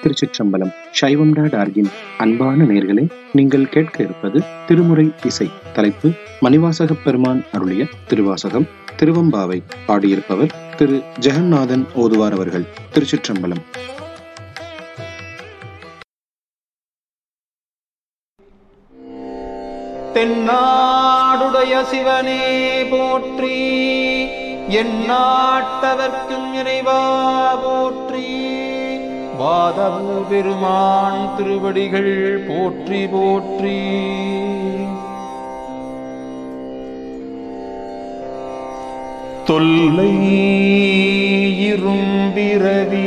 திருச்சிற்றம்பலம் சைவம் டாட் ஆர்கின் அன்பான நேர்களே நீங்கள் கேட்க இருப்பது திருமுறை இசை தலைப்பு மணிவாசகப் பெருமான் அருளிய திருவாசகம் திருவம்பாவை பாடியிருப்பவர் திரு ஜெகநாதன் ஓதுவார் அவர்கள் திருச்சிற்றம்பலம் தென்னாடுடைய சிவனே போற்றி எந்நாட்டவர்க்கும் இறைவா போற்றி வாதவூ பெருமான் திருவடிகள் போற்றி போற்றி தொல்லை இரும்பிரவி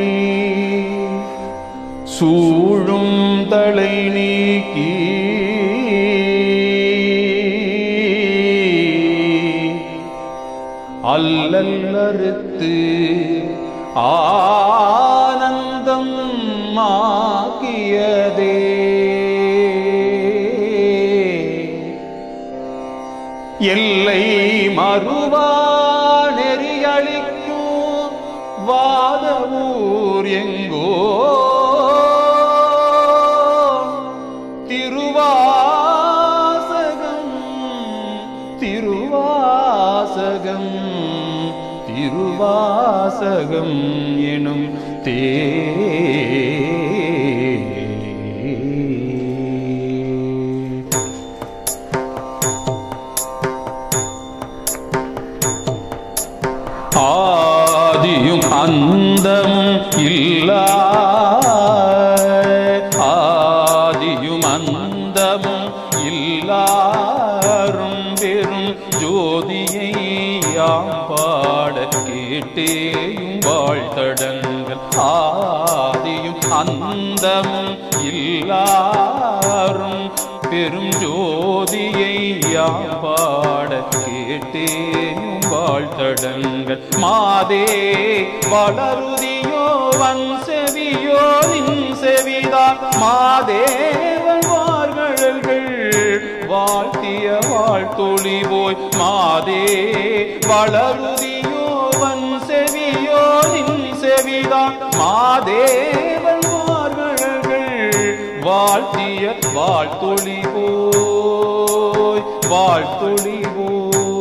சூழும் தலை நீக்கி அல்லல்லறுத்து ஆனந்தம் மாக்கியதே எல்லை மறுவா நெறியளிக்கும் வாதவூர் எங்கோ திருவாசகம் திருவாசகம் திருவாசகம் எனும் தே ஆதியும் அந்தமும் இல்லா ஆதியும் அந்தமும் இல்லாரும் பெரும் ஜோதியை யாம் பாட கேட்டேயும் வாழ்த்தடங்கள் ஆதியும் அந்தமும் இல்லாரும் பெரும் ஜோதியை யாம் பாட கேட்டேயும் வாழ்த்தடங்கள் மாதே வளருதியோ வன் செவியோ நின் செவிதான் மாதேவன் வார்கழல்கள் வாழ்த்திய வாழ்த்தொழி போய் மாதே வளருதியோ வன் செவியோ நின் செவிதான் மாதேவன் வார்கழல்கள் வாழ்த்திய வாழ்த்தொழி போய் வாழ்த்தொழி போய்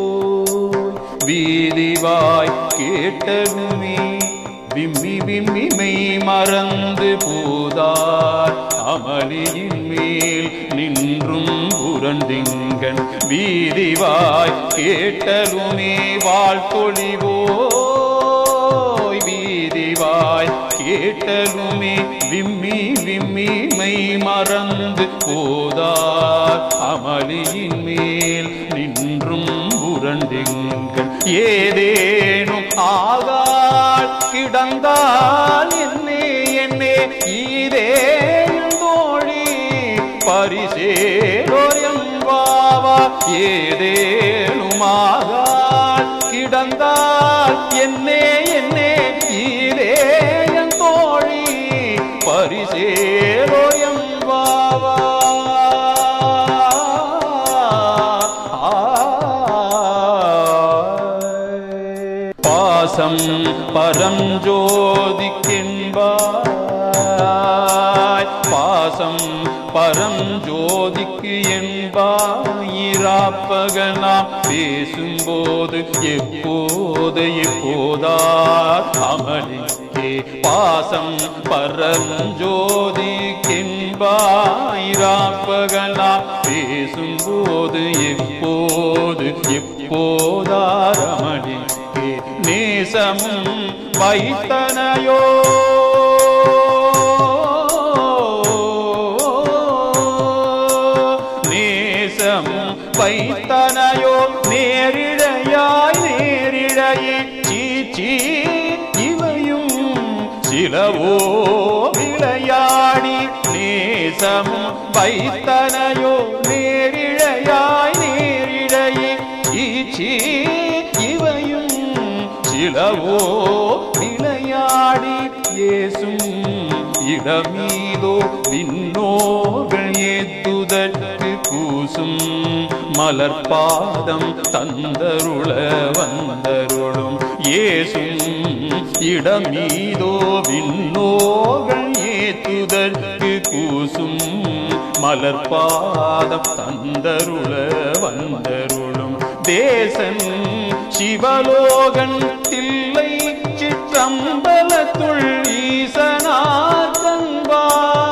வீதிவாய் கேட்டனுமே விம்மி விம்மி மெய் மறந்து போதார் அமளியின் மேல் நின்றும் புரண்டிங்கன் வீதிவாய் கேட்டலுமே வாழ்த்தொழிவோய் வீதிவாய் கேட்டலுமே விம்மி விம்மி மெய் மறந்து போதார் அமளியின் மேல் நின்றும் புரண்டிங்கள் ஏதேனும் ஆகாள் கிடந்தால் என்னே என்னே ஈதே தோழி பரிசேலோயம் வாவா ஏதேனும் ஆகாள் கிடந்தால் என்னே என்னே ஈதே தோழி பரிசேலோயம் வாவா பாசம் பரஞ்சோதிக்கென்பாய் பாசம் பரஞ்சோதிக்கு என்பாயிராப்பகலாம் பேசும்போது எப்போது எப்போதார் அமளிக்கே பாசம் பரஞ்சோதிக்கென்பாயிராப்பகலாம் பேசும்போது எப்போது எப்போதார் அமளிக்கே நேசமும் வைத்தனையோ நேசமும் வைத்தனையோ நேரிழையாய் நேரிழையே சீச்சி இவையும் சிலவோ விளையாடி நேசமும் வைத்தனையோ நேரிழையாய் நேரிழையே சீச்சி இவையும் சிலவோ விளையாடி ஏசும் இடமீதோ விண்ணோர்கள் ஏத்துதற்கு கூசும் மலர்பாதம் தந்தருள வந்தருளும் ஏசும் இடமீதோ விண்ணோர்கள் ஏத்துதற்கு கூசும் மலர்பாதம் தந்தருள வந்தருளும் தேசன் சிவலோகன் தில்லை சிற்றம்பலத்துள் ஈசனார் கண்பா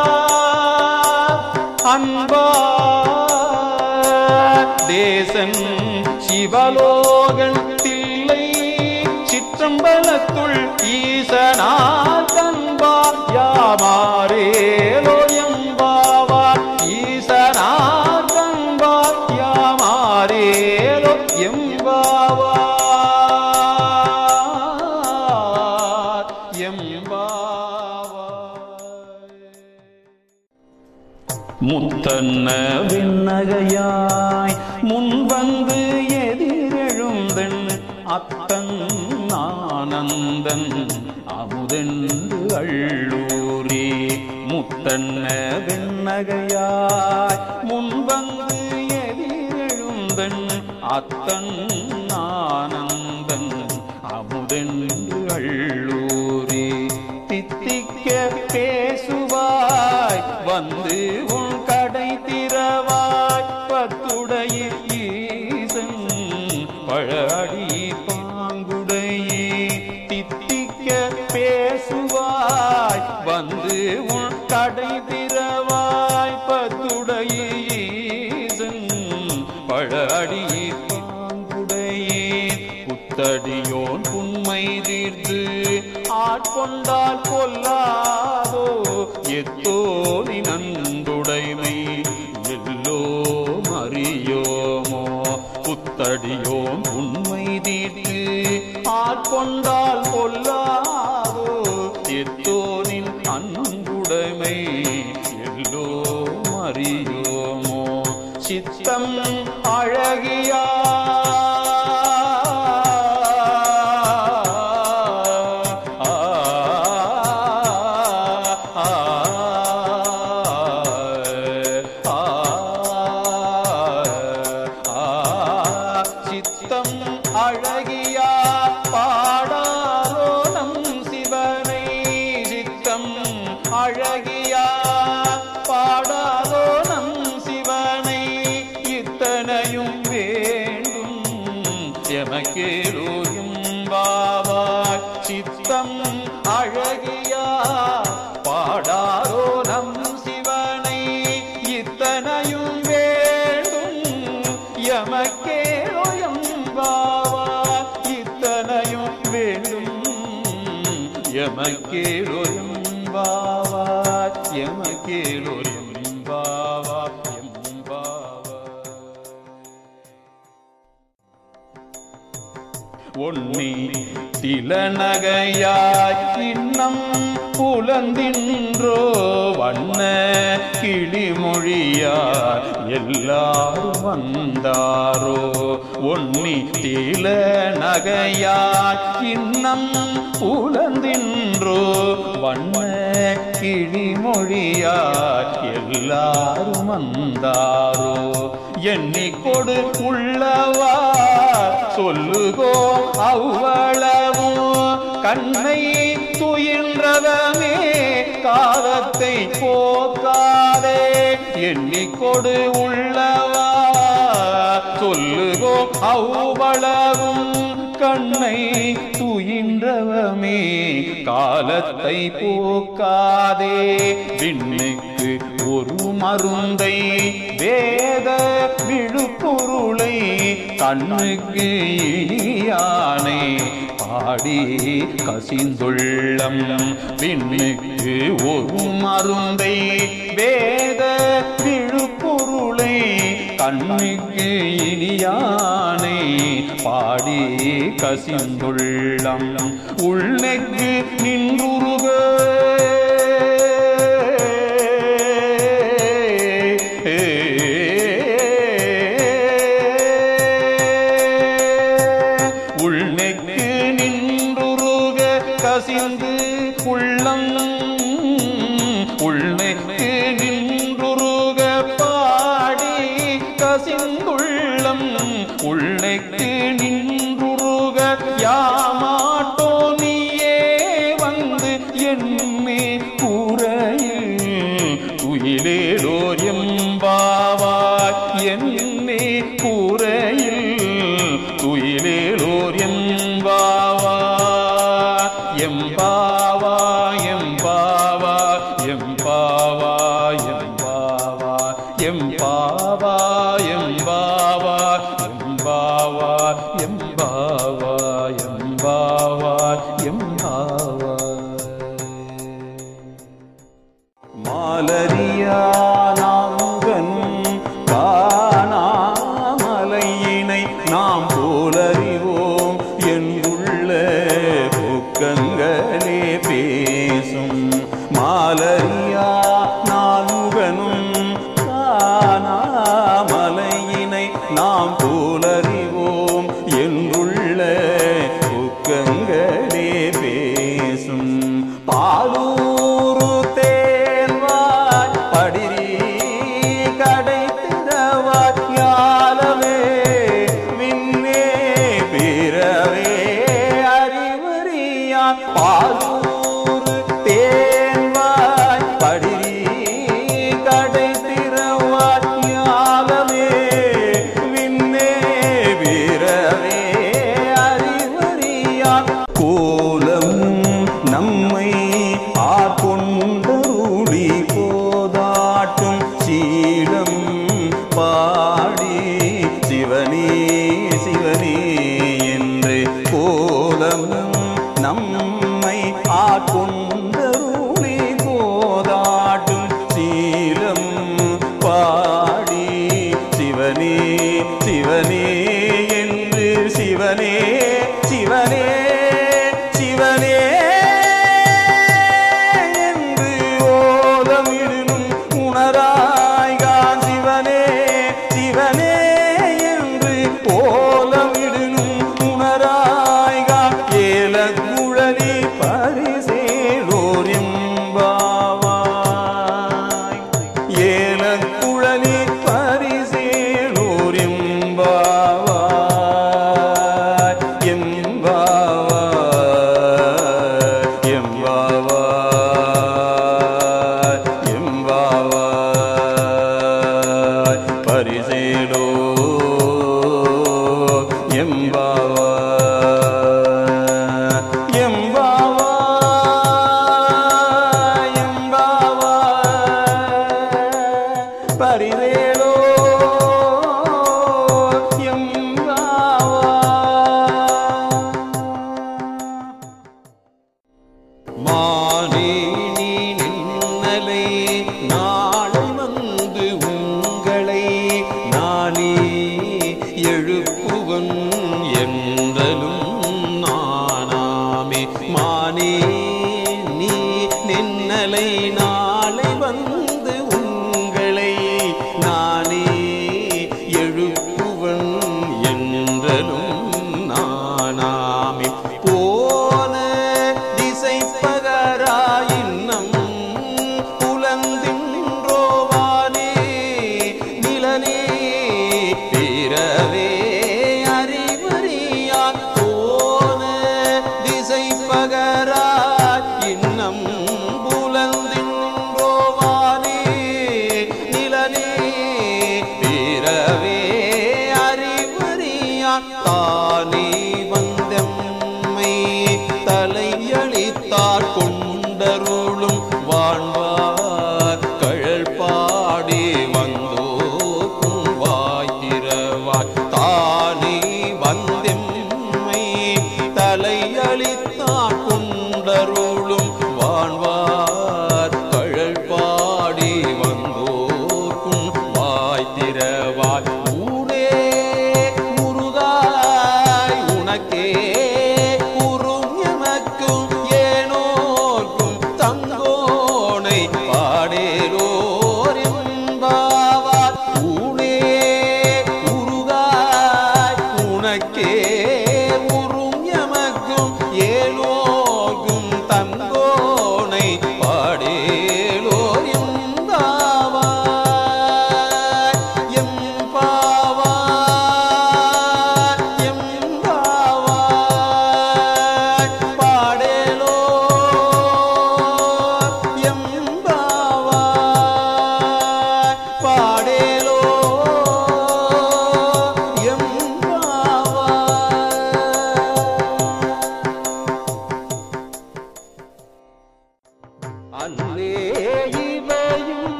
அன்பா தேசன் சிவலோகன் தில்லை சிற்றம்பலத்துள் ஈசனார் கண்பா யாமாரேலோ எம்பாவா ஈசனார் கண்பா யாமாரேலோ எம்பாவா முத்தன்ன விண்ணகையாய் முன்வந்து எதிரெழுந்தன் அத்தன் ஆனந்தன் அமுதென்று அள்ளூரே முத்தன்ன விண்ணகையாய் முன்வந்து எதிரெழுந்தன் அத்தன் ஆனந்தன் அமுதென்று அள்ளூரே தித்திக்க பேசுவாய் வந்து உன் கடை திறவாய் பத்துடைய ஈசன் பழடி பாங்குடையே தித்திக்க பேசுவாய் வந்து உன் கடை திறவாய் பத்துடைய ஈசன் பழடி பாங்குடையே புத்தடியோன் புண்மை தீர்த்து ஆட்கொண்டால் கொல்லாதோ எத்தோனி நன்றுடைமை எல்லோ மறியோமோ புத்தடியோன் உண்மை தீர்த்து ஆட்கொண்டால் கொல்லாதோ எத்தோனின் அன்புடைமை எல்லோ மறியோமோ சித்தம் அழகியா சித்தம் அழகியா பாடாரோ நம் சிவனை சித்தம் அழகியா பாடாதோ நம் சிவனை இத்தனையும் வேண்டும் எமக்கேலோயும் பாவாய் சித்தம் அழகியா பாடாரோ நம் சிவனை இத்தனையும் வேண்டும் எமக்கேலோயம் பாவாய் இத்தனையும் வேண்டும் எமக்கேலோயம் பாவாய் எமக்கேலோயம் பாவாய் எம் பாவாய் ஒன்னி திலநகையாய் இன்னம் புலந்தின்றோ வண்ண கிளிமொழியார் எல்லாரும் வந்தாரோ ஒன்னி தில நகையாய் இன்னம் புலந்தின்றோ வண்ண கிழிமொழியார் எல்லாரும் வந்தாரோ எண்ணிக்கொடு உள்ளவா சொல்லுகோ அவ்வளவும் கண்ணை துயின்றவமே காலத்தை போக்காதே எண்ணிக்கொடு உள்ளவா சொல்லுகோ அவ்வளவும் கண்ணை துயின்றவமே காலத்தை போக்காதே விண்ணுக்கு ஒரு மருந்தை வேத விழுப்பொருளை கண்ணுக்கு இனியானை பாடி கசிந்துள்ளம் விண்ணுக்கு ஒரு மருந்தை வேத விழுப்பொருளை கண்ணுக்கு இனியானை பாடி கசிந்துள்ளம் உள்நெக்கு நின்றுருக உள்நெக்கு நின்றுருக கசிந்து உள்ளம் மாலரியா நாங்கன் காணாமலையினை நாம் போலறிவோம் என்றுள்ள புக்கங்களே பேசும் மாலரியா நான்முகனும் காணாமலையினை நாம் போலறிவோம் என்றுள்ள புக்கங்களே பேசும் பாலூரு தேர்வாய் படிரி கடை திறவாய் ஞாலமே விண்ணே பிறவே அறிவறியான் பாலூரு தேர்வாய் படிரி கடை திறவாய் ஞாலமே விண்ணே பிறவே அறிவறியான் கோலம் நம்மை ஆட்கொண்டருளி போதாட்டும் சீலம் பாடி சிவனே சிவனே என்று கோலம் நம்மை ஆட்கொண்டருளி போதாட்டும் சீலம் பாடி சிவனே சிவனே என்று சிவனே சிவனே சிவனே என்று ஓலமிடினும் உணராய்கான் சிவனே சிவனே என்று ஓலமிடினும் உணராய்கான் ஏலக்குழலி பரிசேலோர் எம்பாவாய் ஏலக்குழலி பரிசேலோர் எம்பாவாய் எம்பாவாய் எம்பாவாய் எம்பாவாய் பரிசேலோ எம்பாவாய் எம்பாவாய் எம்பாவாய் பரிசேலோ எம்பாவாய் மானே நீ நின்னலை நாளை வந்து உங்களை நானே எழுப்புவன் என்றலும் நானாமே மானே நீ நின்னலை நாளை வந்து உங்களை நானே எழுப்புவன் என்றலும் நானாமே போன திசை பகராயின்னம் புலந்தின்றோவானே நிலனே பிறவே அறிவறியான் போன திசை பகராய் இன்னம் புலந்தின்றோவானே நிலனே பிறவே அறிவறியான் தானே வந்தம்மை தலையளித்தார் கொண்டருளும் வாழ்வார் கழல் பாடி வந்தோக்கும் வாய்த்திரவாய் தானே வந்தெம்மை தலையளித்தார் கொண்டருளும் வாழ்வார் கழல் பாடி வந்தோர்க்கும் வாய்த்திரவாய் ஊரே முருகாய் உனக்கே உறும் எமக்கும் ஏனோர்க்கும் தங்கோனை பாடேலோர் என்பாவார் ஊனே உருகாய் உனக்கே உறும் எமக்கும் ஏலோர்க்கும் தங்கோனை பாடேலோர் எம்பாவாய் எம்பாவாய் எம்பாவாய் பாடேலோர் எம்பாவாய்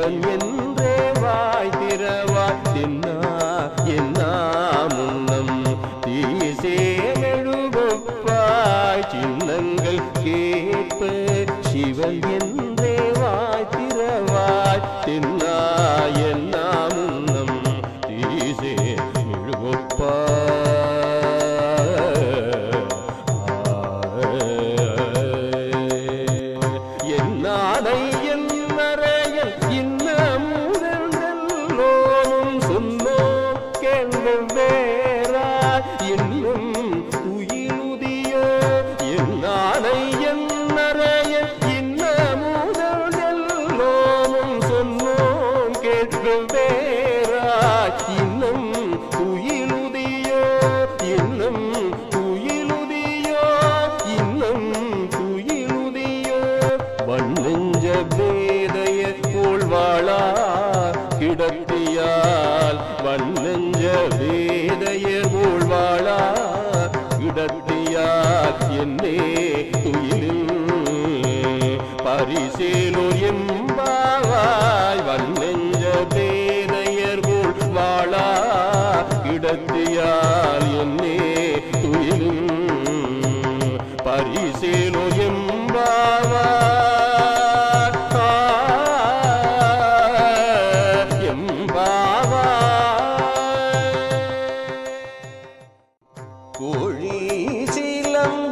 சிவன் என்றே வாய் திறவாய் தின்னா என்னா முன்னம் தீசேமெழுகொப்பாய் சின்னங்கள் கேட்ப சிவன் என்றே வாய் திறவாய் தின்னா என்னா முன்னம் தீசே என்னானை என்னறையன் இன்னமுதல்லோனும் சொன்னோம் கேள்வம் வேறா இன்னும் துயிலுதியோ என்னானை என்னறையன் இன்னமுதல்லோனும் சொன்னோம் கேட்கும் வேறா இன்னும் துயிலுதியோ இன்னும் துயிலுதியோ இன்னும் துயிலுதியோ வண்ணெஞ்ச வேதைய போல் வாழா கிடத்தியால் வண்ணெஞ்ச வேதைய போல் வாழா கிடத்தியால் என்னே துயிலில் பரிசேலோ எம்பாவாய் வண்ணெஞ்ச வேதையர் போல் வாழா கிடத்தியால் என்னே துயிலும் பரிசேலோ எம்பாவாய் எம்பாவாய் கோழி சிலம்ப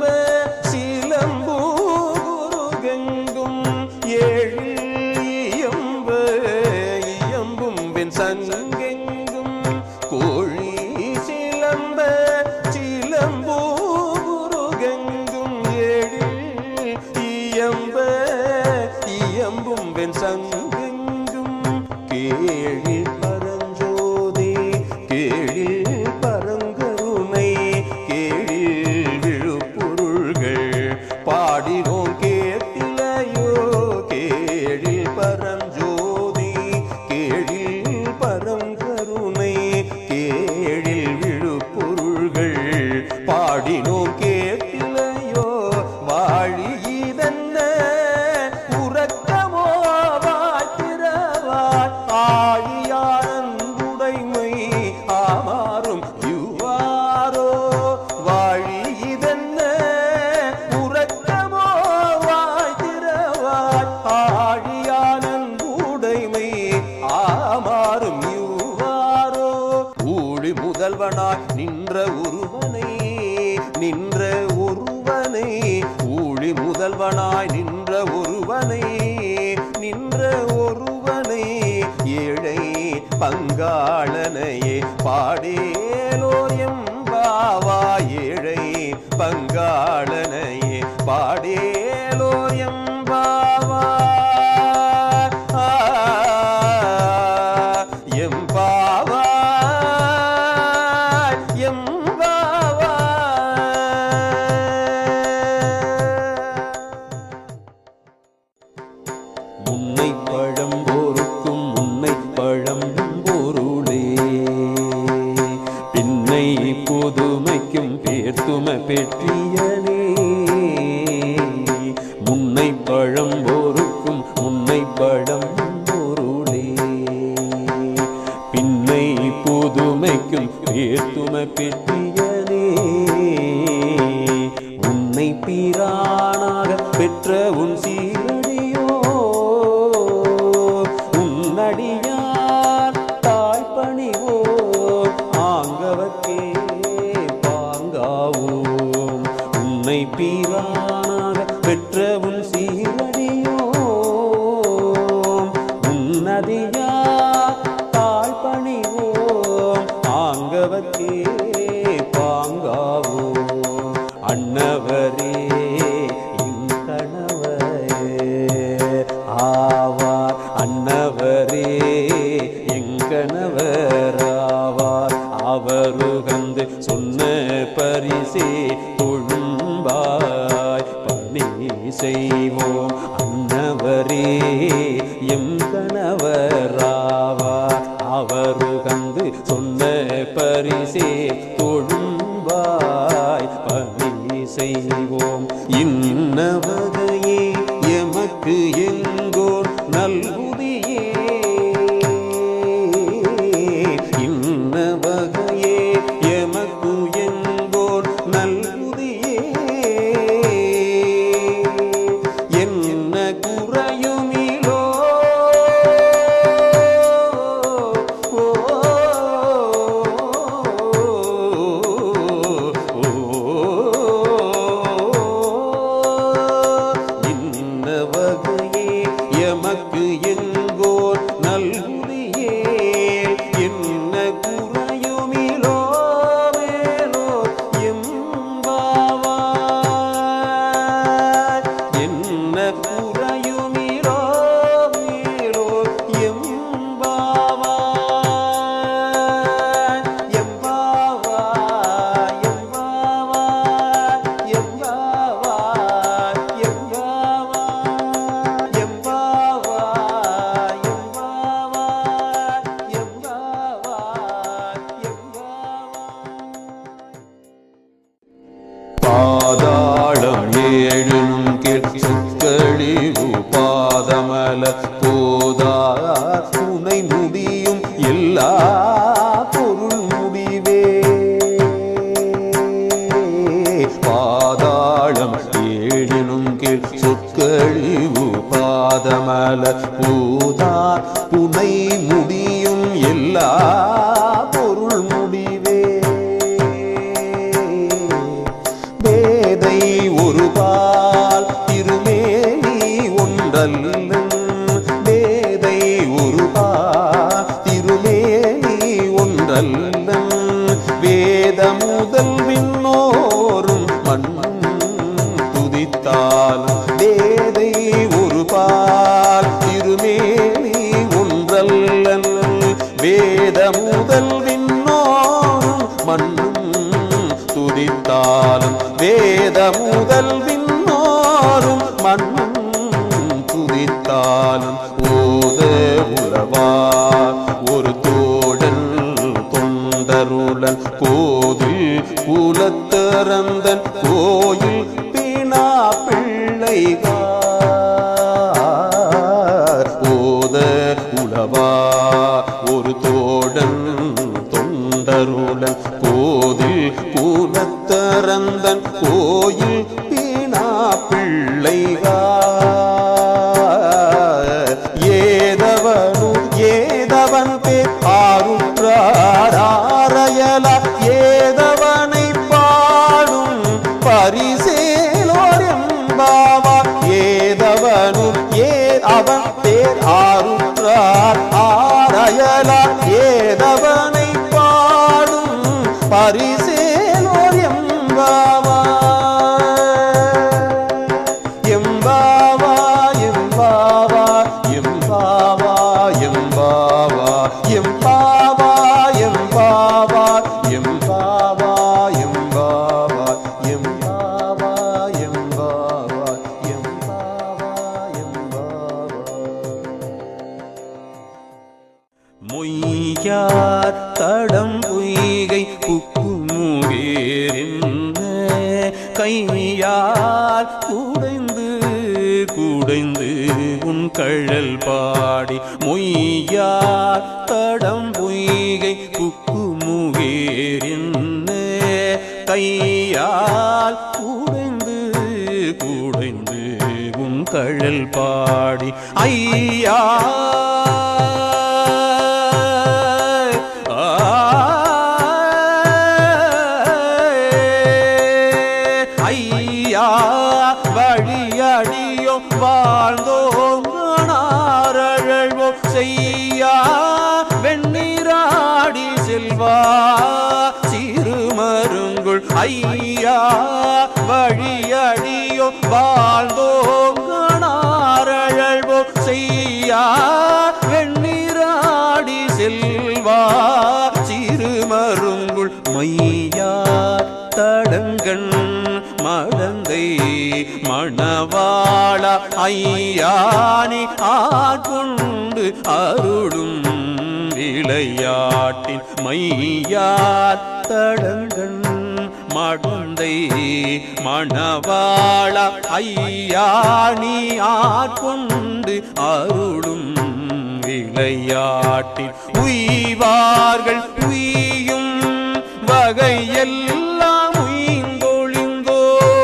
சிலம்பூருகெங்கும் ஏழு இயம்ப இயம்பும் வெண் சங்கெங்கும் கோழி சிலம்ப சிலம்பூருகெங்கும் ஏழு இயம்ப இயம்பும் வெண் சங்கெங்கும் கேழி பரஞ்சோதி கேழில் பரங்கருணை கேழில் விழுப்பொருள்கள் பாடினோம் கேட்டிலையோ கேழில் பரஞ்சோதி கேழில் பரங்கருணை கேழில் விழுப்பொருள்கள் பாடினோம் கேட்டிலையோ வாழி இதென்ன உறக்கமோ வாழ்த்திரவாய் ஆழியாரன்புடைமை ஆமாறும் யுவாரோ வாழி இதென்ன உறக்கமோ வாழ்த்திரவாய் ஆழியானன்புடைமை ஆமாறும் யுவாரோ ஊழி முதல்வனாய் நின்ற ஒருவனை நின்ற ஒருவனை ஊழி முதல்வனாய் நின்ற ஒருவனை நின்ற ஒருவனை ஏழை பங்காளனையே பாடேலோர் எம்பாவா ஏழை பங்காளனையே பாடேலோர் எம்பாவா எம்பாவா முன்னை பழம் போருக்கும் முன்னை பழம் பொருளே பின்னை புதுமைக்கும் பேர்த்தும பெற்றியனே முன்னை பழம் போருக்கும் முன்னை பழம் பொருளே பின்னை புதுமைக்கும் பேர்த்தும பெற்றியனே உன்னை பீரானாக பெற்ற உன் சீரடியோ உன்னடியார் தாய் பணிவோ ஆங்கவக்கே பாங்காவோம் உன்னை பீரானாக பெற்ற உன் சீரடியோ உன்னதியா தாழ் பணிவோம் ஆங்கவக்கே பாங்காவோம் அன்னவரே என் கணவரே ஆவார் அன்னவரே எங்கனவராவார் அவருகந்து சொன்ன பரிசே தொழும்பாய் பணி செய்வோம் அன்னவரே எம் கணவராவார் அவருகந்து சொன்ன பரிசே தொழும்பாய் பணி செய்வோம் இன்னவகையே எமக்கு எங்கோர் நல்குதியே ஓதார் துணை முடியும் எல்லா பொருள் முடிவே பாதாளம் ஏழினும் கீழ் சொற்கழிவு பாதமல பூதார் புனை முடியும் எல்லா பொருள் முடிவே பேதை ஒரு பால் திருமேனி ஒன்றல்ல பேதை ஒரு பால் திருமேனி ஒன்றல்ல வேத முதல் விண்ணோரும் மண்ணும் துதித்தாலும் வேதை ஒரு பால் திருமேனி ஒன்றல்ல வேத முதல் விண்ணோரும் மண்ணும் துதித்தாலும் வேத முதல் விண்ணோரும் மண்ணும் துதித்தாலும் ஓத உறவா ஒரு தோழன் தொண்டருளன் கோவில் குலத்திறந்தன் கோயில் பிணா பிள்ளைகார் ஓத உளவா ஒரு தோழன் தொண்டருளன் கோதில் கூலத்தரந்தன் கோயில் பீணா பிள்ளைகார் ஏதவனு ஏதவன் பேர் ஆருற்றாராரையல ஏதவனை பாடும் பரிசேலோர் எம்பாவா ஏதவனு ஏ அவன் பேர் ஆருற்றார் ஆரையல ஏதவனை பாடும் பரிசேலோர் எம்பாவா எம்பாவா எம்பாவா எம்பாவா எம்பாவா எம்பாவா எம்பாவா எம்பாவா எம்பாவா எம்பாவா எம்பாவா எம்பாவா எம்பாவா மொய்யார் தடம் பொய்கை புக்குமுகேறின்ன கையால் குடைந்து குடைந்து உன் கழல் பாடி மொய்யார் தடம் பொய்கை புக்குமுகேறின்ன கையால் குடைந்து குடைந்து உன் கழல் பாடி ஐயா ஐயா வழியடியோ வாழ்ந்தோங்கனாரழோ செய்யா வெண்ணீராடி செல்வா சிறுமருங்குள் ஐயா வழியடியோ வாழ்ந்தோங்கனாரழோ செய்யா வெண்ணீராடி செல்வா சிறுமருங்குள் மையா தடங்கண் மடந்தை மணவாள ஐயானி ஆட்கொண்டு அருளும் விளையாட்டின் மையார் தடங்கண் மடந்தை மணவாள ஐயானி ஆட்கொண்டு அருளும் விளையாட்டில் உய்வார்கள் உய்யும் வகையெல்லாம் உயிர்ந்தொழிந்தோ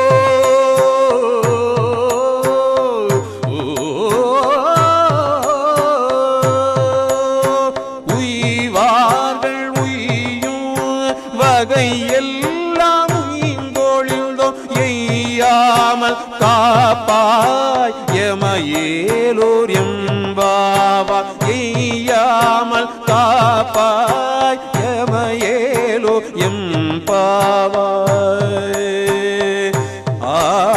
உய்வார்கள் உய்யும் வகையெல்லாம் உயிர்ந்தொழிந்தோ எய்யாமல் காப்பாய் எமையேலோர் எம்பாவா எய்யாமல் காப்பாய் எமையேலோ எம்பாவாய் ஆ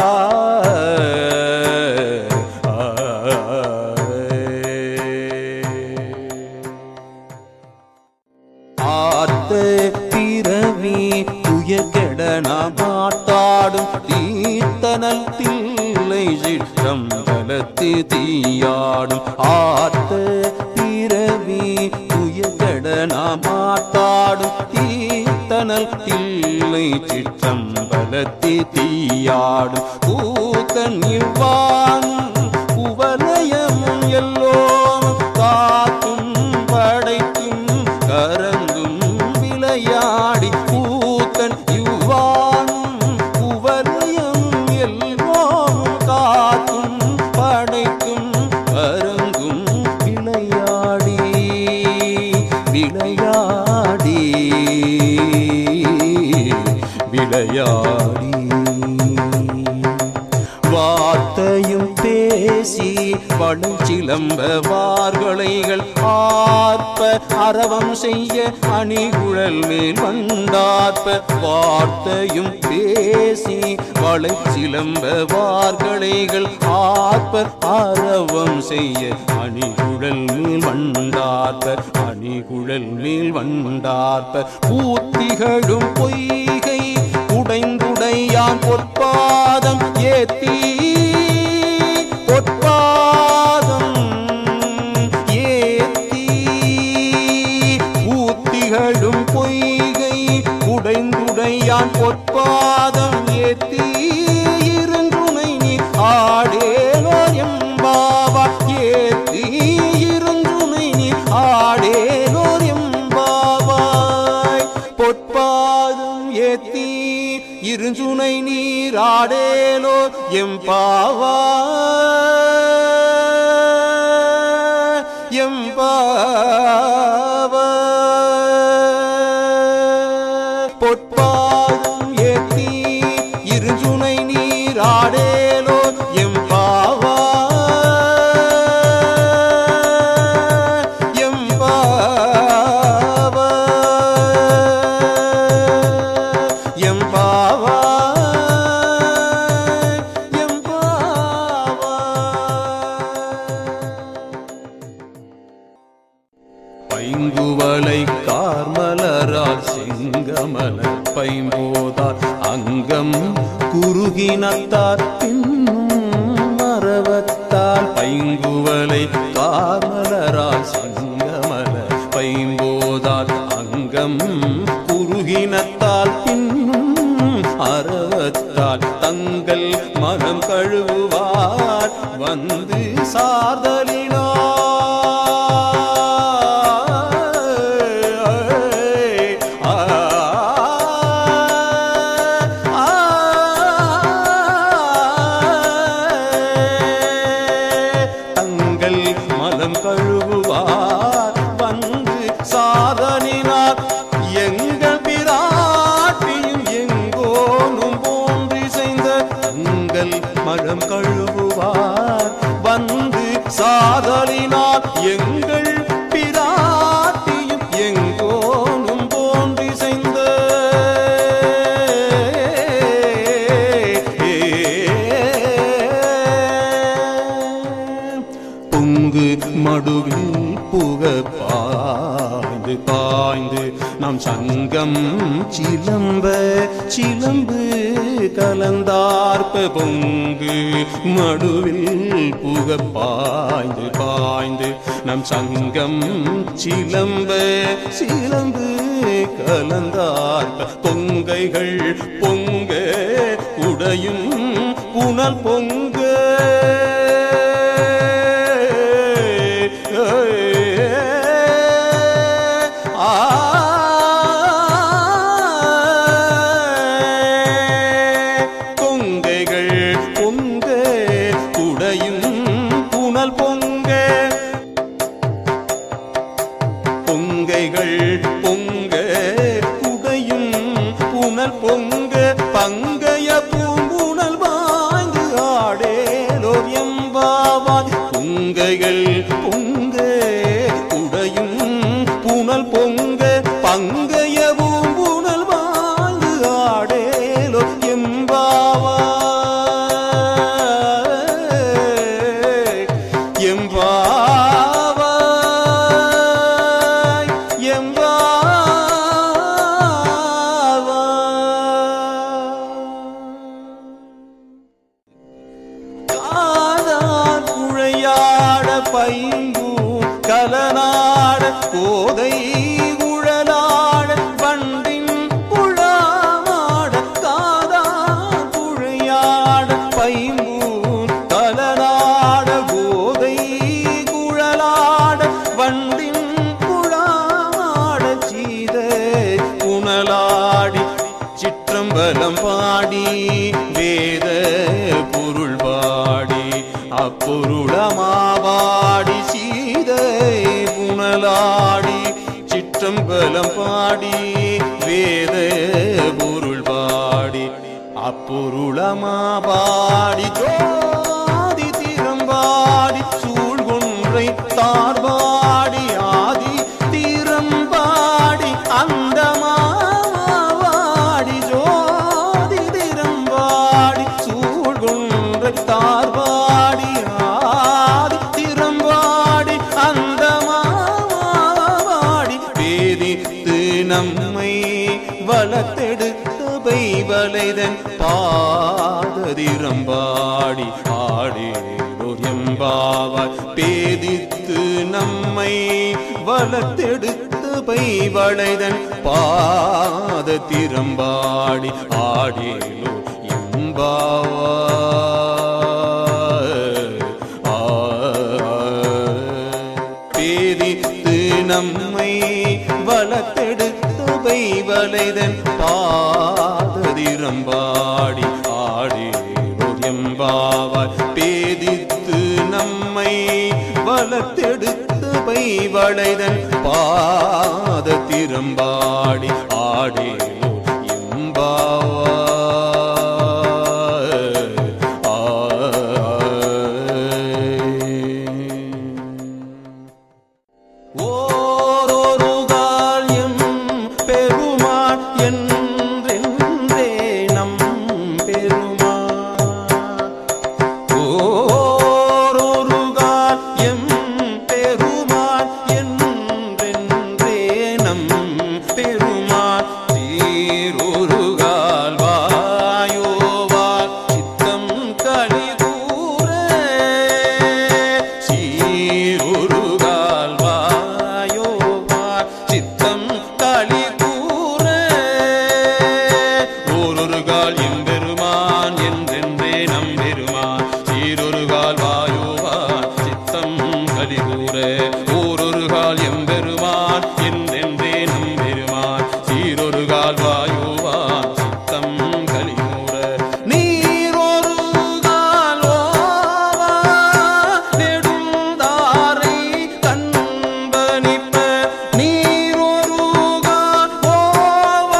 ஆத்த பிறவி துயர்கெடன மாட்டாடும் தீர்த்தனல் தில்லை சிற்றம் பலத்து தீயாடும் ஆத்த பிறவி துயர்கெடன மாட்டாடும் தீர்த்தனல் தில்லை சிற்றம் பலத்து தீயாடும் கூத்தன் இவ்வான் குவலயமும் எல்லோம் காக்கும் படைக்கும் கரங்கும் விளையாடி கூத்தன் இவ்வானும் குவலயம் எல்லோரும் காக்கும் படைக்கும் கரங்கும் விளையாடி விளையாடி விளையாடி வார்த்தையும் பேசி படுஞ்சிலம்ப வார்களைகள் ஆர்ப்ப அரவம் செய்ய அணிகுழல் மேல் வண்டார்ப்ப வார்த்தையும் பேசி வளைச்சிலம்ப வார்களைகள் ஆர்ப்ப அரவம் செய்ய அணிகுழல் மேல் வண்டார்ப்ப அணிகுழல் மேல் வண்டார்ப்ப பூத்திகளும் பொய்கை உடைந்துடையான் பொற்பாதம் ஏத்தி பொற்பாதம் ஏத்தி ஊத்திகளும் பொய்கை உடைந்துடையான் பொற்பாதம் ஏத்தி இருந்துணை நீ ஆடேலோ எம்பாவா ஏத்தி இருந்துணை நீ ஆடேலோ எம்பாவாய் பொற்பாதம் ஏத்தி இருஞ்சுனை நீராடேலோ எம்பாவா எம்பாவா பொற்பாதம் ஏத்தி இருஞ்சுனை நீராடேலோ எம்பாவா எம்பாவா எம்பாவா பைங்குவலை கார்மலரால் செங்கமல பைம்போதார் அங்கம் குறுகினத்தார் பின்னும் மரவத்தால் பைங்குவலை கார்மலரால் செங்கமல பைம்போதால் அங்கம் குறுகினத்தால் பின்னும் அறவத்தால் தங்கள் மனம் கழுவுவார் வந்து தங்கள் மலம் கழுவுவார் வந்து சாதனினார் எங்கள் பிராட்டியும் எங்கோனும் போன்றி செய்த தங்கள் மலம் கழுவுவார் வந்து சாதலினார் எங்கள் பிராட்டியும் எங்கோனும் போன்றி செய்த பொங்கு மடுவில் புக பாய்ந்து பாய்ந்து நம் சங்கம் சிலம்ப சிலம்பு கலந்தார்ப்ப பொங்கு மடுவில் புக பாய்ந்து பாய்ந்து நம் சங்கம் சிலம்ப சிலம்பு கலந்தார்ப்ப பொங்கைகள் பொங்க உடையும் புனல் பொங்க பொங்கைகள் பொங்க குடையும் புனல் பொங்க பொங்கைகள் பொங்க குடையும் புனல் பொங்க பங்கைய பூம்புணல் வாய்ந்து ஆடேலோர் எம்பாவாய் பொங்கைகள் பொங்க குடையும் புனல் பொங்க பங்கைய பூம்புணல் வாய்ந்து ஆடேலோ எம்பாவாய் எம்பாவாய் எம்பாவாய் காதார் குழையாட பைங்கூர் கலனாட கோதை குழலாட பண்டின் குழாமாட காதார் குழையாட பைங்கூர் கலனாட கோதை குழலாட பாடி வேத பொருள் பாடி அப்பொருளமாவாடி சீதை புனலாடி சிற்றம்பலம் பாடி வேத பொருள் பாடி அப்பொருளமா பாடி ஜோதி திறம்பாடி சூழ்கொன்றை தார்பாடி ஆதி திறம்பாடி அந்தமாவாடி ஜோதி திறம்பாடி சூழ்கொன்றை தார்பாடி ஆதி திறம்பாடி அந்தமாவாடி வேதித்து நம்மை வளர்த்தெடுத்த பைவலைதன் பாததிரம்பாடி ஆடேலோரியம்பாவாய் பேதித்து நம்மை வளர்த்தெடுத்த பைவளைதன் பாததிரம்பாடி ஆடேலோ பேதித்து நம்மை வளர்த்தெடுத்த பைவலைதன் பாததிரம்பாடி ஆடேலோரியம்பாவாய் பேதித்து நம்மை வளர்த்தெடுத்த பைவளைதன் பாததிரம்பாடி ஆடேலோ எம்பாவாய் ஓரொரு கால்யம் பெருமாள் என்றென்றே நம் பெருமாள் ஓரொரு கால்யம் பெருமாள் என்றென்றே நம் பெருமாள் சீரொரு கால் வாயோவார் சித்தம் கலிகூர சீருருகால் வாயோவார் சித்தம் களிகூர ஓரொருகால் எம்பெருமான் என்றென்றே நம்பெருமான் சீரொருகால் வாயோவார் சித்தம் கலிகூர ஓரொருகால் எம்பெருமான் என்றென்றே நம்பெருமான் சீரொருகால் வாயோவார் சித்தம் கலிகூர நீரொரு காலோவா நெடுந்தாரை கண்பனிப்ப நீரொரு காலோவா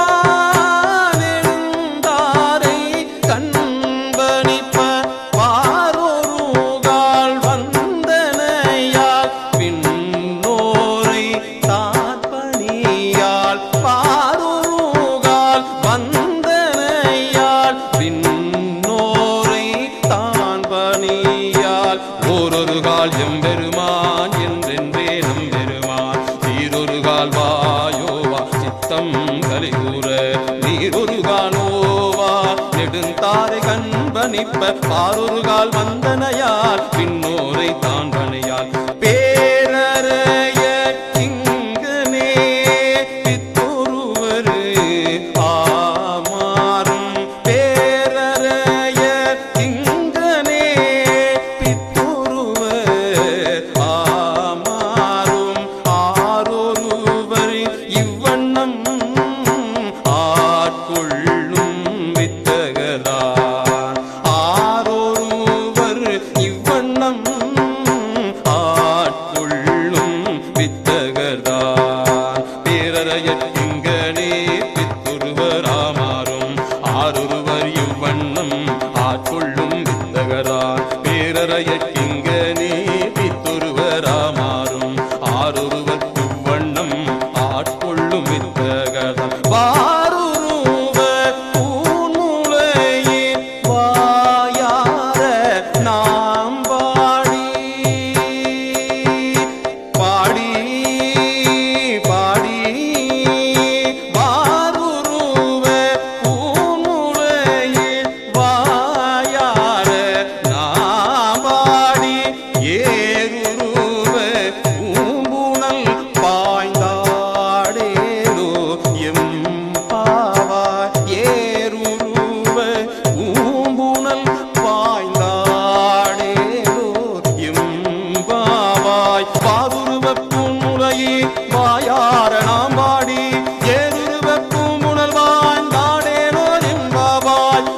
நெடுந்தாரை கண்பனிப்ப வாரொருகால் வந்தனையால் பின்னோரை தாற்பணியால் பாரொருகால் வந்தனையால் பின்னோரை தான் பணியால் ஓரொரு கால் எம்பெருமான் என்றென்றே நம்பெருமான் சீரொரு கால் வாயோவா சித்தம் கலிகூற நீரொரு காலோவா நெடுந்தாரை கண்பனிப்ப பாரொரு கால் வந்தனையால் பின்னோரை தான் பணியால் பேரறைய இங்கனே பித்தொருவரு ஆமாறும் பேரறைய இங்கனே பித்தொருவர் ஆமாறும் ஆரொருவர் இவ்வண்ணம் ஆட்கொள்ளும் வித்தகரான் ஆரொருவர் இவ்வண்ணம் ஆட்கொள்ளும் வித்தகர்தான் பேரறையற்கிங்கனே பித்துருவராமாறும் ஆரொருவர் இவ்வண்ணம் ஆட்கொள்ளும் வித்தகரான் பேரறையற்கிங்கனே பித்துருவராமாறும் ஆரொருவர் இவ்வண்ணம் ஆட்கொள்ளும் வித்தகரான் வாருருவ பூநுலையின் வாயார நாம் பாடி பாடி பாடி வாருருவ பூமுலையில் வாயார நாம் பாடி ஏருருவ பூம்புணல் பாய்ந்தாடேலோ எம் பாவாய் ஏருருவ பூம்புணல் பாய்ந்தாடேலோ எம்பாவாய் பாருருவ பூமுலையே வாயார நாம் பாடி ஏருருவ பூமுணல் வாழ்ந்தாடேலோ எம்பாவாய்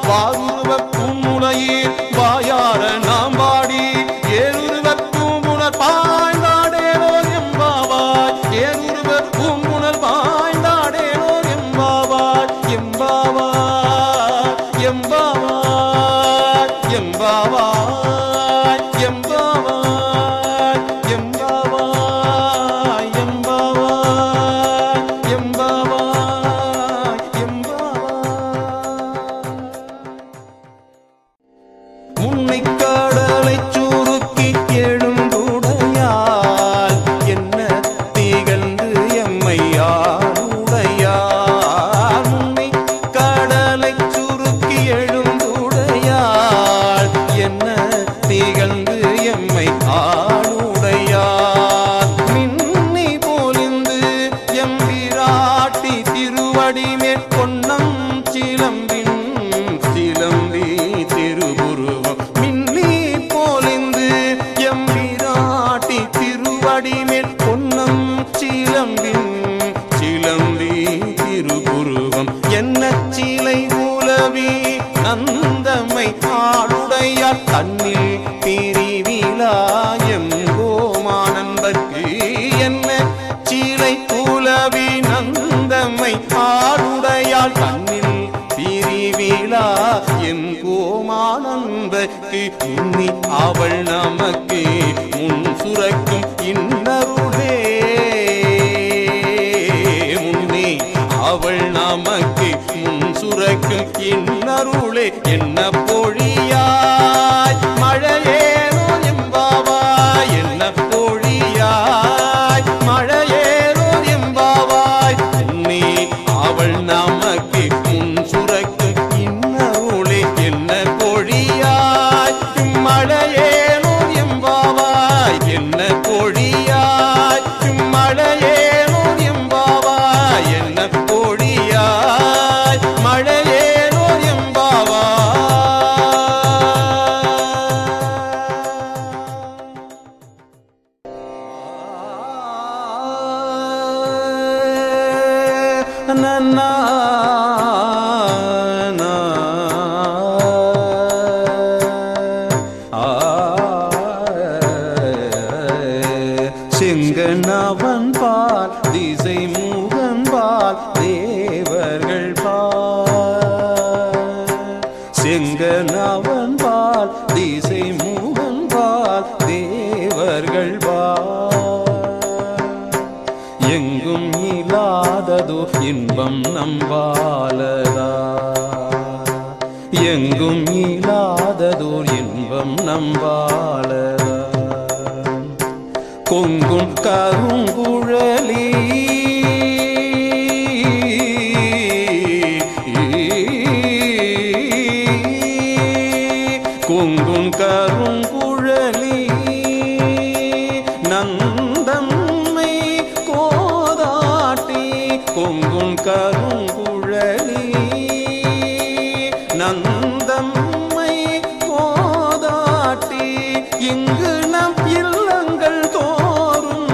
நமக்கு என்ன சீலை குலவி நந்தம்மை ஆடுடையாள் கண்ணில் பிரிவிழா என் கோமானந்தக்கு உன்னி அவள் நமக்கு முன் சுரக்கும் இன்னருளே முன்னே அவள் நமக்கு முன் சுரக்கும் இன்னருளே என்ன பொழியாய் மழையேனோ எம்பாவாய் என்ன பொழியாய் மழையேனோ எம்பாவாய் உன்னே அவள் நமக்கு முன் சுரக்கும் இன்னருளே என்ன பொழியாய் மழையேனோ எம்பாவாய் என்ன பொழியாய் மழையேனோ எம்பாவாய் என்ன பொழியாய் மழையேனோ எம்பாவாய் நன்னா செங்கனவன் பால் திசை முகன் பால் தேவர்கள் பால் செங்கனவன் பால் திசை முகன் பால் தேவர்கள் பால் எங்கும் இல்லாததோ இன்பம் நம்பாலதா எங்கும் இல்லாததோர் இன்பம் நம்பாலதா கொங்கும் கருங்குழலி கொங்கும் கருங்குழலி நந்தம்மை கோதாட்டி கொங்கும் கருங்குழலி நந்தம்மை கோதாட்டி இங்கு நம் இல்லங்கள் தோறும்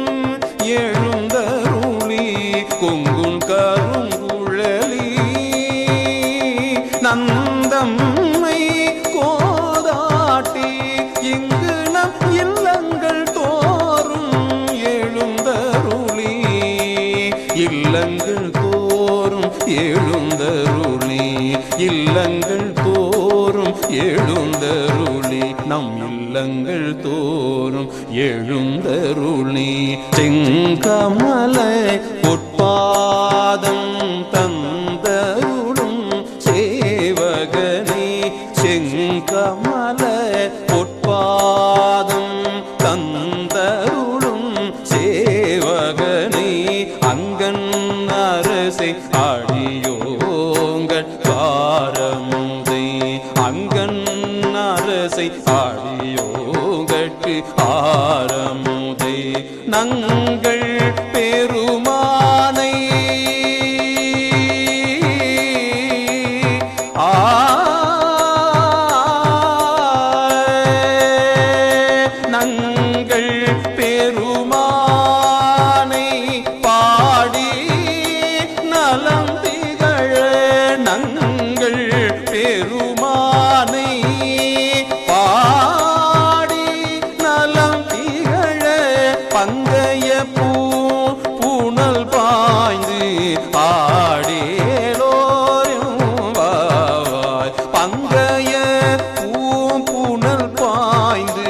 எழுந்தருளி கொங்கும் கருங்குழலி நந்தம்மை கோதாட்டி இங்கு நம் இல்லங்கள் தோறும் எழுந்தருளி இல்லங்கள் தோறும் எழுந்தருளி இல்லங்கள் தோறும் எழுந்தருளி நம் இல்லங்கள் தோறும் எழுந்தருளி செங்கமலை பொற்பாதம் தந்தருளும் சேவகனே செங்கமல பொற்பாதம் தந்தருளும் சேவகனே அங்கன் அரசை அடியோங்கள் காரமுதை அங்கன் அரசை அடியோங்கட்கு ஆரமுதை நங்கள் பெருமானை நங்கள் பெருமானை பாடி நலம் திகழ நங்கள் பெருமானை பாடி நலம் திகழ பங்கைய பூ பூணல் பாய்ந்து ஆடேலோரும் வாவாய் பங்கைய பூம்புணல் பாய்ந்து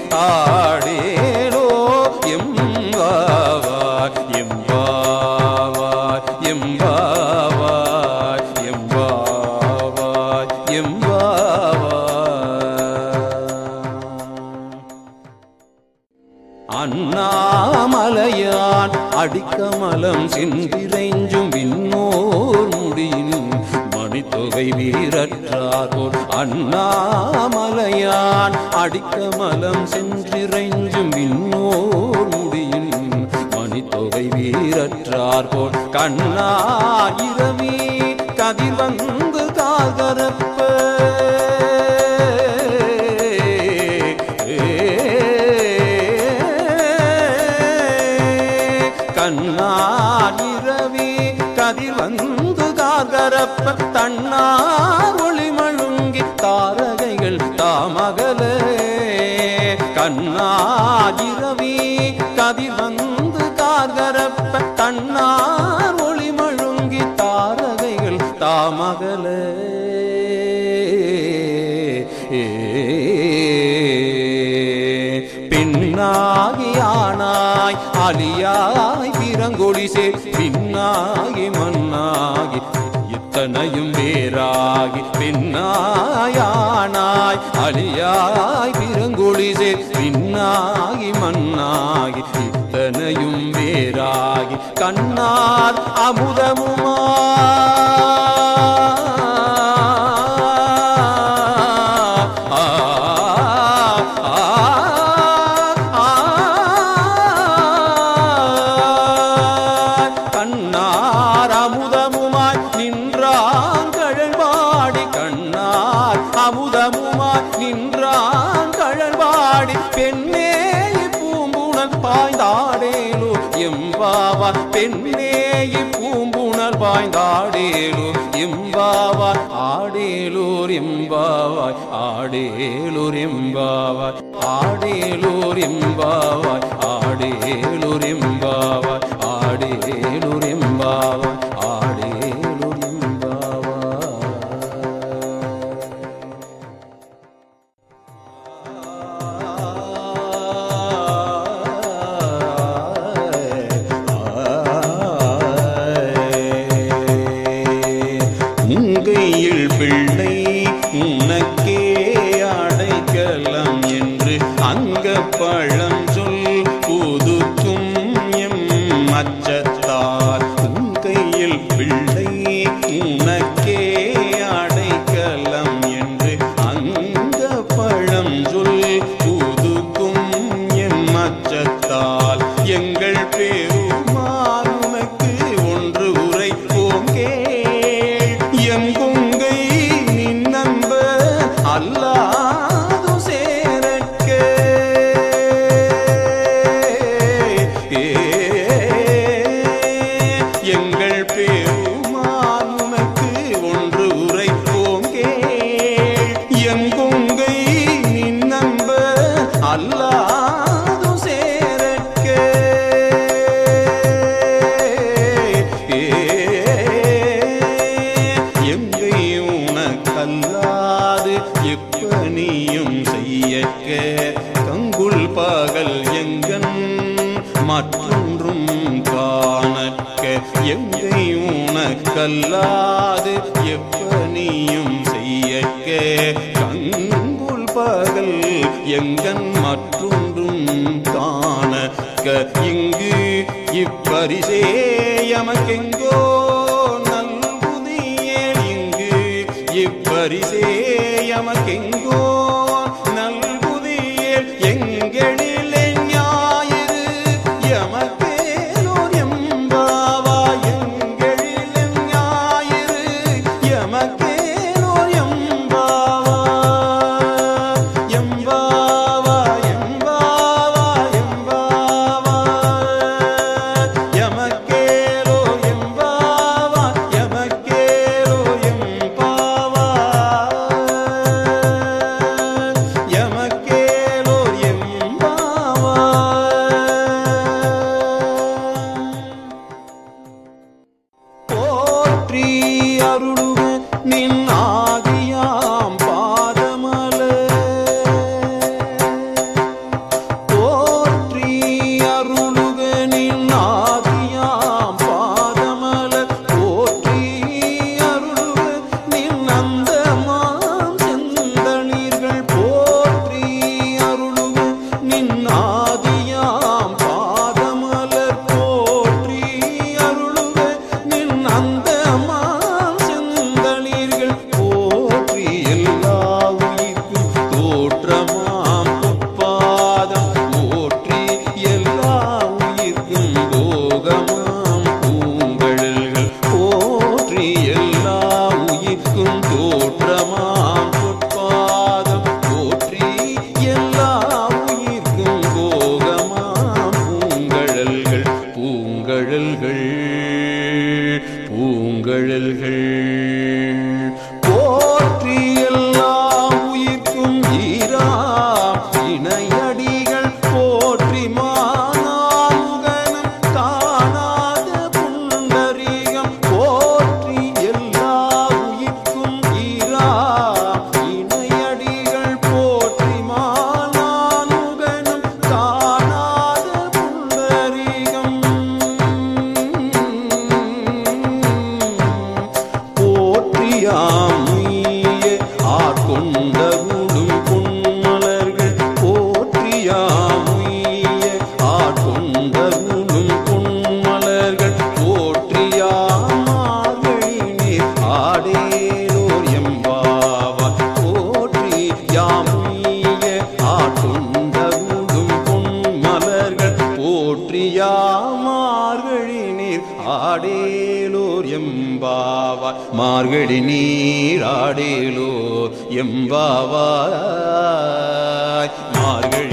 ஆடேலோ எம்பாவாய் எம்பாவாய் எம்பாவாய் எம்பாவாய் எம்பாவாய் அண்ணாமலையான் அடிக்கமலம் சென்றிரைஞ்சும் விண்ணோர் முடியின் மணித்தொகை வீரற்றார்போல் அண்ணாமலையான் அடிக்கமலம் சென்றிரைஞ்சும் விண்ணோர் முடியின் மணித்தொகை வீரற்றார்போல் கண்ணா இரவி கதிர் வந்து காகரப்ப கண்ணார் இரவி கதிர் வந்து கார்கரப்ப தன்னார் ஒளி மழுங்கி தாரகைகள் தாமகல கண்ணார் இரவி கதிர் வந்து கார்கரப்ப தன்னார் ஒளி மழுங்கி தாரகைகள் தாமகல பெண்ணாகி ஆனாய் அலியாய் பிறங்கொழி சே பின்னாகி மண்ணாகி இத்தனையும் வேறாகி பெண்ணாயானாய் அலியாய் பிறங்கொழி சே பின்னாகி மண்ணாகி இத்தனையும் வேறாகி கண்ணார் அமுதமுமா கண்ணார் அமுதமுமாய் நின்றான் கழல்வாடி கண்ணார் அமுதமுமாய் நின்றான் கழல்வாடி பெண்ணே பூம்புணல் பாய்ந்தாடேலோ எம்பாவா பெண்ணே பூம்புணல் பாய்ந்தாடேலூர் எம்பாவாய் ஆடேலூர் எம்பாவாய் ஆடேலூர் எம்பாவாய் ஆடேலூர் எம்பாவாய் ஆடேலூர் எம்பாவாய் ஆடேலூர் எம்பாவாய் ஆடேலூர் எம்பாவாய் உங்கையில் பிள்ளை உனக்கே அடைக்கலம் என்று அங்க பழம் சொல் புதுக்கும் எம் அச்சத்தால் உங்கையில் பிள்ளை உனக்கே அடைக்கலம் என்று அங்க பழம் சொல் புதுக்கும் எம் அச்சத்தால் எங்கள் பெருமான் உனக்கு ஒன்று உரைப்போம் கேள் எங்குங்கை நின்னம்ப அல்லாது சேரற்க எங்கள் பெருமான் உனக்கு ஒன்று உரைப்போம் கேள் எங்குங்கை நின்னம்ப அல்லாது சேரற்க எங்கை உனக்கல்லாது எப்பணியும் செய்யக்க கங்குள் பகல் எங்கன் மற்றொன்றும் காணற்க எங்கை உனக்கல்லாது எப்பணியும் செய்யக்க கங்குள் பகல் எங்கன் மற்றொன்றும் காணக்க இங்கு இப்பரிசே எமக்கெங்கோ நல்குதியேல் இங்கு இப்பரிசே எமக்கெங்கோ நல்குதியேல் எங்களில் ஞாயிறு எமக்கேலோர் எம்பாவா எங்களில் ஞாயிறு எமக்கேலோர் எம்பாவா எம்பாவா எம்பாவா எம்பாவா எமக்கேலோ எம்பாவா எமக்கேலோ எம்பாவா எமக்கேலோ எம்பாவா போற்றி அருளுக நின் ஆதியாம் பாதமல போற்றி அருளுக நின் ஆதியாம் பாதமல போற்றி அருளுக நின் அந்தமாம் செந்தளிர்கள் போற்றி அருளுக நின் ஆதியாம் பாதமலர் போற்றி அருளுக நின் அந்தமாம் செந்தளிர்கள் போற்றி எல்லா உயிர்க்கும் தோற்றமாம் பொற்பாதம் போற்றி எல்லா உயிர்க்கும் போகமாம் பூங்கழல்கள் போற்றி எல்லா உயிர்க்கும் தோற்றமாம் பொற்பாதம் போற்றி எல்லா உயிர்க்கும் போகமாம் பூங்கழல்கள் பூங்கழல்கள் பூங்கழல்கள் போற்றி எல்லா உயிர்க்கும் ஈரா இணையடிகள் போற்றி மானார் போற்றியா மார்கழி நீர் ஆடேலோர் எம்பாவாய் மார்கழி நீர் ஆடேலோர் எம்பாவாய் மார்கழி